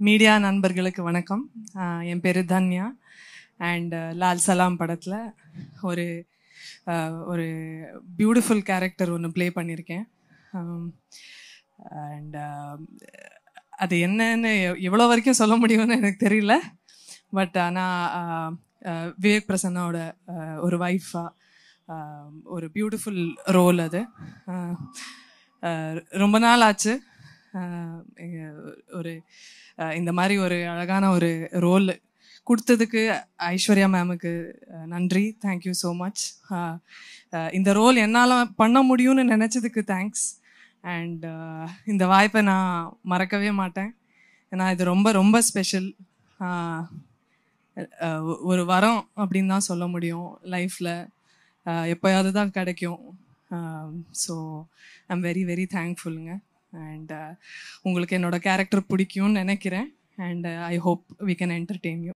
media நண்பர்களுக்கு வணக்கம் ஆஹ் என் பேர் தன்யா அண்ட் லால் சலாம் படத்தில் ஒரு ஆஹ் ஒரு பியூட்டிஃபுல் கேரக்டர் ஒன்று ப்ளே பண்ணியிருக்கேன் அண்ட் அது என்னன்னு எவ்- எவ்வளோ வரைக்கும் சொல்ல முடியும்னு எனக்கு தெரியல பட் ஆனால் விவேக் பிரசன்னாவோட ஆஹ் ஒரு ஒய்ஃபாக ஒரு பியூட்டிஃபுல் ரோல் அது ஆஹ் ஆஹ் ரொம்ப நாள் ஆச்சு ஆஹ் எங்க- ஒரு ஆஹ் இந்த மாதிரி ஒரு அழகான ஒரு ரோல் கொடுத்ததுக்கு ஐஸ்வர்யா மேமுக்கு நன்றி தேங்க்யூ ஸோ மச் இந்த ரோல் என்னால் பண்ண முடியும்னு நினச்சதுக்கு தேங்க்ஸ் அண்ட் இந்த வாய்ப்பை நான் மறக்கவே மாட்டேன் ஏன்னா இது ரொம்ப ரொம்ப ஸ்பெஷல் ஒரு வரம் அப்படின்னு தான் சொல்ல முடியும் லைஃப்பில் எப்போயாவது தான் கிடைக்கும் ஸோ ஐம் வெரி வெரி தேங்க்ஃபுல்லுங்க அண்ட் உங்களுக்கு என்னோட கேரக்டர் பிடிக்கும்னு நினைக்கிறேன் and I hope we can entertain you